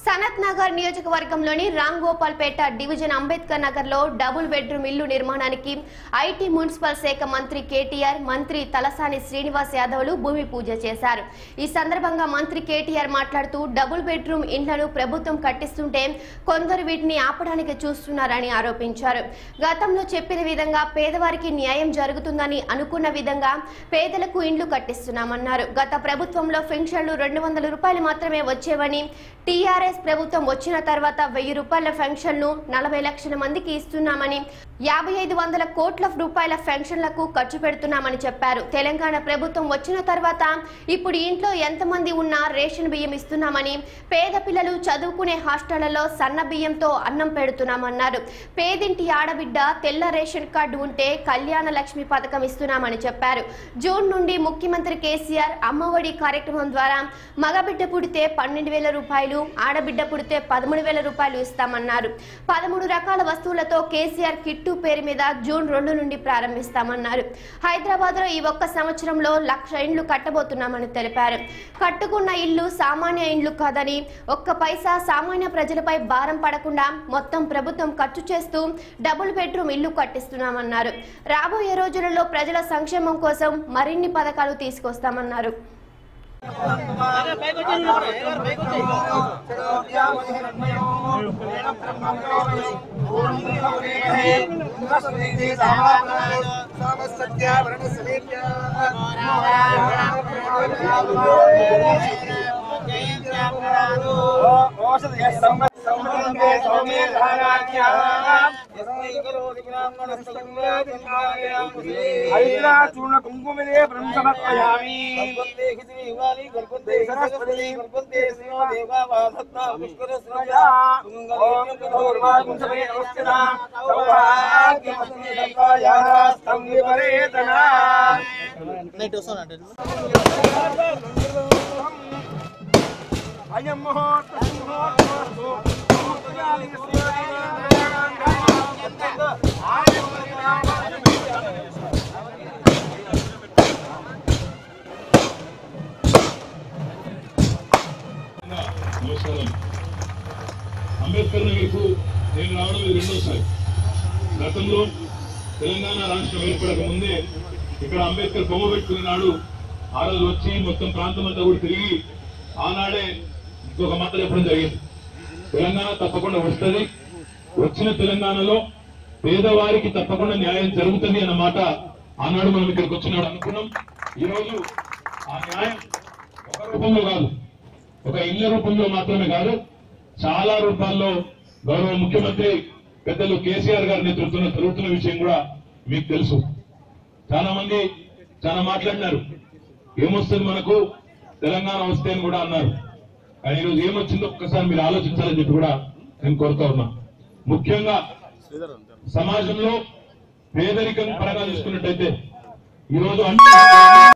సనత్ నగర్ నియోజకవర్గంలోని రామ్ గోపాల్ పేట డివిజన్ అంబేద్కర్ నగర్ లో double bedroom ఇల్లు నిర్మాణానికి ఐటీ మున్సిపల్ శాఖ మంత్రి కేటీఆర్ మంత్రి తలసాని శ్రీనివాస్ యాదవ్లు భూమి పూజ చేశారు ఈ సందర్భంగా మంత్రి కేటీఆర్ మాట్లాడుతూ డబుల్ బెడ్రూమ్ ఇండ్లను ప్రభుత్వం కట్టిస్తుంటే కొందరు వీటిని ఆపడానికి చూస్తున్నారని ఆరోపించారు గతంలో చెప్పిన విధంగా పేదవారికి న్యాయం జరుగుతుందని అనుకున్న విధంగా పేదలకు ఇండ్లు కట్టిస్తున్నామన్నారు గత ప్రభుత్వంలో పెన్షన్లు రెండు వందల రూపాయలు మాత్రమే వచ్చేవని టీఆర్ఎస్ ప్రభుత్వం వచ్చిన తర్వాత వెయ్యి రూపాయల పెన్షన్ను నలభై లక్షల మందికి ఇస్తున్నామని యాభై ఐదు వందల కోట్ల రూపాయల పెన్షన్లకు ఖర్చు పెడుతున్నామని చెప్పారు తెలంగాణ ప్రభుత్వం వచ్చిన తర్వాత ఇప్పుడు ఇంట్లో ఎంతమంది ఉన్నా రేషన్ బియ్యం ఇస్తున్నామని పేద పిల్లలు చదువుకునే హాస్టళ్లలో సన్న బియ్యంతో అన్నం పెడుతున్నామన్నారు పేదింటి ఆడబిడ్డ తెల్ల రేషన్ కార్డు ఉంటే కళ్యాణ లక్ష్మి పథకం ఇస్తున్నామని చెప్పారు జూన్ నుండి ముఖ్యమంత్రి కేసీఆర్ అమ్మఒడి కార్యక్రమం ద్వారా మగబిడ్డ పుడితే పన్నెండు వేల రూపాయలు ఆడబిడ్డ పుడితే పదమూడు వేల రూపాయలు ఇస్తామన్నారు పదమూడు రకాల వస్తువులతో కేసీఆర్ కిట్టు పేరు మీద జూన్ రెండు నుండి ప్రారంభిస్తామన్నారు హైదరాబాద్ లో ఈ ఒక్క సంవత్సరంలో లక్ష ఇండ్లు కట్టబోతున్నామని తెలిపారు కట్టుకున్న ఇల్లు సామాన్య ఇండ్లు కాదని ఒక్క పైసా సామాన్య ప్రజలపై భారం పడకుండా మొత్తం ప్రభుత్వం ఖర్చు చేస్తూ డబుల్ బెడ్రూమ్ ఇల్లు కట్టిస్తున్నామన్నారు రాబోయే రోజులలో ప్రజల సంక్షేమం కోసం మరిన్ని పథకాలు తీసుకొస్తామన్నారు చూర్ణ కుంకుమదే బ్రహ్మసమర్పయామి అయం ముహూర్త నమస్కారం అంబేద్కర్ నగర్కు నేను రావడం ఇది రెండోసారి గతంలో తెలంగాణ రాష్ట్రం ఏర్పడక ముందే ఇక్కడ అంబేద్కర్ బొమ్మ పెట్టుకున్న నాడు ఆ రోజు వచ్చి మొత్తం ప్రాంతం అంతా కూడా తిరిగి ఆనాడే ఇంకొక మాట చెప్పడం జరిగింది తెలంగాణ తప్పకుండా వస్తుంది వచ్చిన తెలంగాణలో పేదవారికి తప్పకుండా న్యాయం జరుగుతుంది అన్న మాట ఆనాడు మనం ఇక్కడికి వచ్చినాడు అనుకున్నాం ఈ రోజు ఆ న్యాయం ఒక రూపంలో కాదు ఒక ఇళ్ల రూపంలో మాత్రమే కాదు చాలా రూపాల్లో గౌరవ ముఖ్యమంత్రి పెద్దలు కేసీఆర్ గారి నేతృత్వంలో జరుగుతున్న విషయం కూడా మీకు తెలుసు చాలా మంది చాలా మాట్లాడినారు ఏమొస్తుంది మనకు తెలంగాణ వస్తే అని కూడా అన్నారు కానీ ఈరోజు ఏమొచ్చిందో ఒక్కసారి మీరు ఆలోచించాలని చెప్పి కూడా నేను కోరుతా ఉన్నా ముఖ్యంగా సమాజంలో పేదరికం పరంగా చూసుకున్నట్టయితే ఈరోజు అన్ని